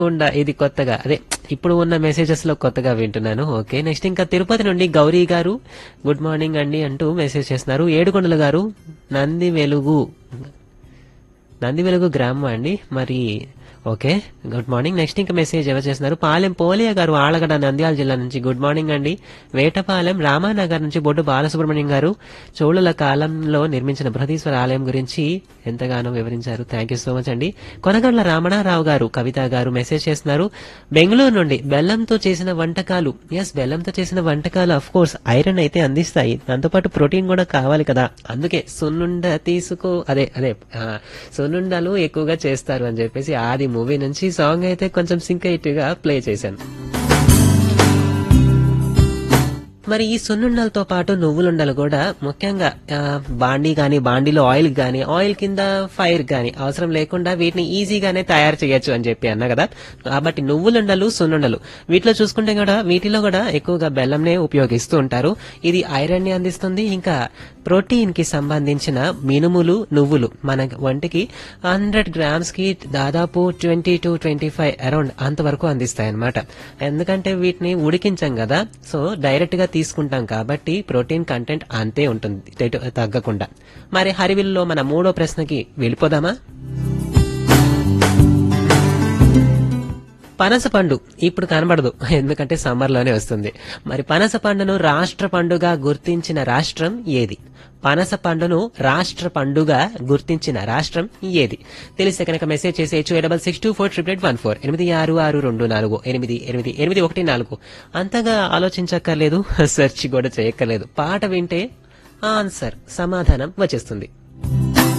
ఉండ ఇది కొత్తగా అదే ఇప్పుడు ఉన్న మెసేజెస్ లో కొత్తగా వింటున్నాను ఓకే నెక్స్ట్ ఇంకా తిరుపతి నుండి గౌరీ గారు గుడ్ మార్నింగ్ అండి అంటూ మెసేజ్ చేస్తున్నారు ఏడుకొండల గారు నంది వెలుగు నంది వెలుగు గ్రామం అండి మరి ఓకే గుడ్ మార్నింగ్ నెక్స్ట్ ఇంకా మెసేజ్ ఎవరు చేస్తున్నారు పాలెం పోలియ గారు ఆలగడ నంద్యాల జిల్లా నుంచి గుడ్ మార్నింగ్ అండి వేటపాలెం రామానగర్ నుంచి బొడ్డు బాలసుబ్రహ్మణ్యం గారు చోళుల కాలంలో నిర్మించిన బృహదీశ్వర ఆలయం గురించి ఎంతగానో వివరించారు థ్యాంక్ యూ సో మచ్ అండి కొనగండ్ల రమణారావు గారు కవిత గారు మెసేజ్ చేస్తున్నారు బెంగళూరు నుండి బెల్లంతో చేసిన వంటకాలు ఎస్ బెల్లంతో చేసిన వంటకాలు అఫ్ కోర్స్ ఐరన్ అయితే అందిస్తాయి దాంతోపాటు ప్రోటీన్ కూడా కావాలి కదా అందుకే సున్నుండ తీసుకో అదే అదే ఆ, సున్నుండలు ఎక్కువగా చేస్తారు అని చెప్పేసి ఆది మూవీ నుంచి సాంగ్ అయితే కొంచెం సింక్ గా ప్లే చేశాను మరి ఈ సున్నుండలతో పాటు నువ్వులుండలు కూడా ముఖ్యంగా ఆ, బాండీ గాని బాండీలో ఆయిల్ గాని ఆయిల్ కింద ఫైర్ గాని అవసరం లేకుండా వీటిని ఈజీగానే తయారు చేయొచ్చు అని చెప్పి అన్నా కదా కాబట్టి నువ్వులుండలు సున్నుండలు వీటిలో చూసుకుంటే కూడా వీటిలో కూడా ఎక్కువగా బెల్లంనే ఉపయోగిస్తూ ఉంటారు ఇది ఐరన్ ని అందిస్తుంది ఇంకా ప్రోటీన్ కి సంబంధించిన మినుములు నువ్వులు మన వంటికి హండ్రెడ్ గ్రామ్స్ కి దాదాపు twenty to twenty five around అంతవరకు అందిస్తాయి అన్నమాట ఎందుకంటే వీటిని ఉడికించాం కదా సో డైరెక్ట్ గా తీసుకుంటాం కాబట్టి ప్రోటీన్ కంటెంట్ అంతే ఉంటుంది తెటు- తగ్గకుండా మరి హరివిల్లో మన మూడో ప్రశ్నకి వెళ్ళిపోదామా పనస పండు ఇప్పుడు కనబడదు ఎందుకంటే సమ్మర్ లోనే వస్తుంది మరి పనస పండును రాష్ట్ర పండుగ గుర్తించిన రాష్ట్రం ఏది పనస పండును రాష్ట్ర పండుగ గుర్తించిన రాష్ట్రం ఏది తెలిస్తే కనుక మెసేజ్ చేసేయచ్చు double six two four triple eight one four ఎనిమిది ఆరు ఆరు రెండు నాలుగు ఎనిమిది ఎనిమిది ఎనిమిది ఒకటి నాలుగు అంతగా ఆలోచించక్కర్లేదు సెర్చ్ కూడా చేయక్కర్లేదు పాట వింటే ఆన్సర్ సమాధానం వచ్చేస్తుంది